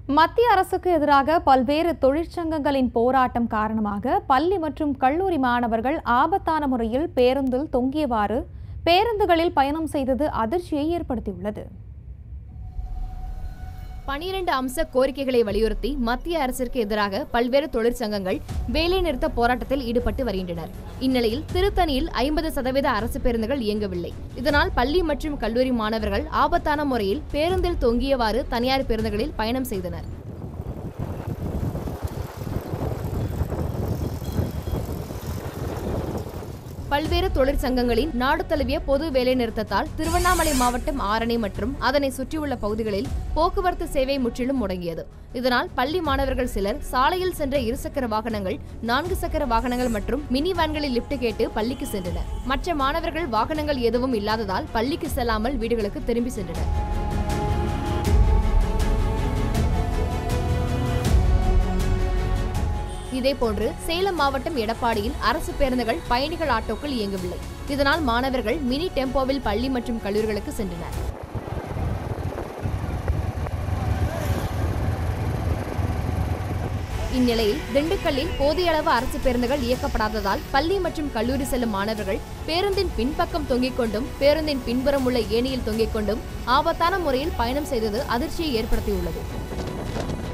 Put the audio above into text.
மத்திய அரசுக்கு எதிராக பல்வேறு தொழிற்சங்கங்களின் போராட்டம் காரணமாக பள்ளி மற்றும் கல்லூரி மாணவர்கள் ஆபத்தான முறையில் பேருந்தில் தொங்கியவாறு பேருந்துகளில் பயணம் செய்தது அதிர்ச்சியை ஏற்படுத்தியுள்ளது பனிரெண்டு அம்ச கோரிக்கைகளை வலியுறுத்தி மத்திய அரசிற்கு எதிராக பல்வேறு தொழிற்சங்கங்கள் வேலைநிறுத்த போராட்டத்தில் ஈடுபட்டு வருகின்றனர் இந்நிலையில் திருத்தணியில் ஐம்பது சதவீத அரசு பேருந்துகள் இயங்கவில்லை இதனால் பள்ளி மற்றும் கல்லூரி மாணவர்கள் ஆபத்தான முறையில் பேருந்தில் தொங்கியவாறு தனியார் பேருந்துகளில் பயணம் செய்தனர் பல்வேறு தொழிற்சங்கங்களின் நாடு தழுவிய பொது வேலைநிறுத்தத்தால் திருவண்ணாமலை மாவட்டம் ஆரணி மற்றும் அதனை சுற்றியுள்ள பகுதிகளில் போக்குவரத்து சேவை முற்றிலும் முடங்கியது இதனால் பள்ளி மாணவர்கள் சிலர் சாலையில் சென்ற இருசக்கர வாகனங்கள் நான்கு சக்கர வாகனங்கள் மற்றும் மினி வேன்களில் லிப்ட் கேட்டு பள்ளிக்கு சென்றனர் மற்ற மாணவர்கள் வாகனங்கள் எதுவும் இல்லாததால் பள்ளிக்கு செல்லாமல் வீடுகளுக்கு திரும்பி சென்றனர் இதேபோன்று சேலம் மாவட்டம் எடப்பாடியில் அரசு பேருந்துகள் பயணிகள் ஆட்டோக்கள் இயங்கவில்லை இதனால் மாணவர்கள் மினி டெம்போவில் பள்ளி மற்றும் கல்லூரிகளுக்கு சென்றனர் இந்நிலையில் திண்டுக்கல்லில் போதிய அளவு அரசு பேருந்துகள் இயக்கப்படாததால் பள்ளி மற்றும் கல்லூரி செல்லும் மாணவர்கள் பேருந்தின் பின்பக்கம் தொங்கிக் கொண்டும் பேருந்தின் பின்புறம் உள்ள ஏணியில் தொங்கிக் கொண்டும் ஆபத்தான முறையில் பயணம் செய்தது அதிர்ச்சியை ஏற்படுத்தியுள்ளது